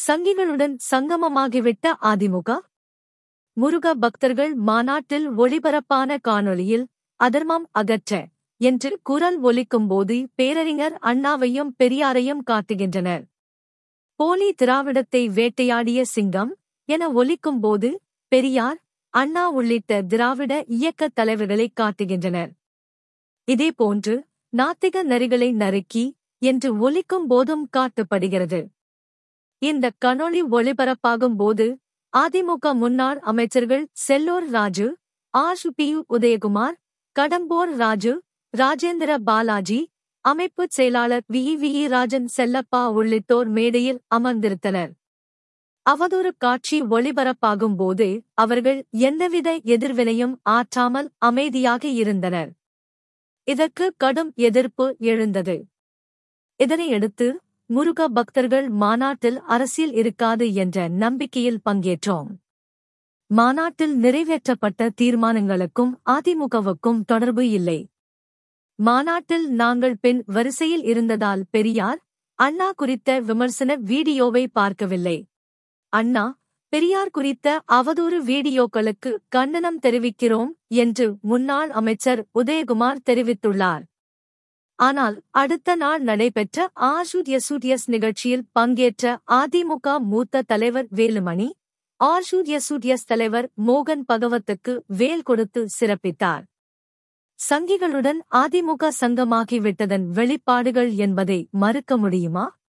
சங்கிகளுடன் சங்கமமாகிவிட்ட அதிமுக முருக பக்தர்கள் மாநாட்டில் ஒளிபரப்பான காணொளியில் அதர்மம் அகற்ற என்று குரல் ஒலிக்கும்போது பேரறிஞர் அண்ணாவையும் பெரியாரையும் காட்டுகின்றனர் போலி திராவிடத்தை வேட்டையாடிய சிங்கம் என ஒலிக்கும்போது பெரியார் அண்ணா உள்ளிட்ட திராவிட இயக்கத் தலைவர்களை காட்டுகின்றனர் இதேபோன்று நாத்திக நரிகளை நறுக்கி என்று ஒலிக்கும் போதும் காட்டப்படுகிறது இந்த கணொளி ஒளிபரப்பாகும் போது அதிமுக முன்னாள் அமைச்சர்கள் செல்லூர் ராஜு ஆர் பி உதயகுமார் கடம்போர் ராஜு ராஜேந்திர பாலாஜி அமைப்பு செயலாளர் வி வி ராஜன் செல்லப்பா உள்ளிட்டோர் மேடையில் அமர்ந்திருந்தனர் அவதொரு காட்சி ஒளிபரப்பாகும் போது அவர்கள் எந்தவித எதிர்வினையும் ஆற்றாமல் அமைதியாக இருந்தனர் இதற்கு கடும் எதிர்ப்பு எழுந்தது இதனையடுத்து முருக பக்தர்கள் மாநாட்டில் அரசியல் இருக்காது என்ற நம்பிக்கையில் பங்கேற்றோம் மாநாட்டில் நிறைவேற்றப்பட்ட தீர்மானங்களுக்கும் அதிமுகவுக்கும் தொடர்பு இல்லை மாநாட்டில் நாங்கள் பெண் வரிசையில் இருந்ததால் பெரியார் அண்ணா குறித்த விமர்சன வீடியோவை பார்க்கவில்லை அண்ணா பெரியார் குறித்த அவதூறு வீடியோக்களுக்கு கண்டனம் தெரிவிக்கிறோம் என்று முன்னாள் அமைச்சர் உதயகுமார் தெரிவித்துள்ளார் ஆனால் அடுத்த நாள் நடைபெற்ற ஆர்ஷூட்யசூட்யஸ் நிகழ்ச்சியில் பங்கேற்ற அதிமுக மூத்த தலைவர் வேலுமணி ஆர்ஷூட்யசூட்யஸ் தலைவர் மோகன் பகவத்துக்கு வேல் கொடுத்து சிறப்பித்தார் சங்கிகளுடன் அதிமுக சங்கமாகிவிட்டதன் வெளிப்பாடுகள் என்பதை மறுக்க முடியுமா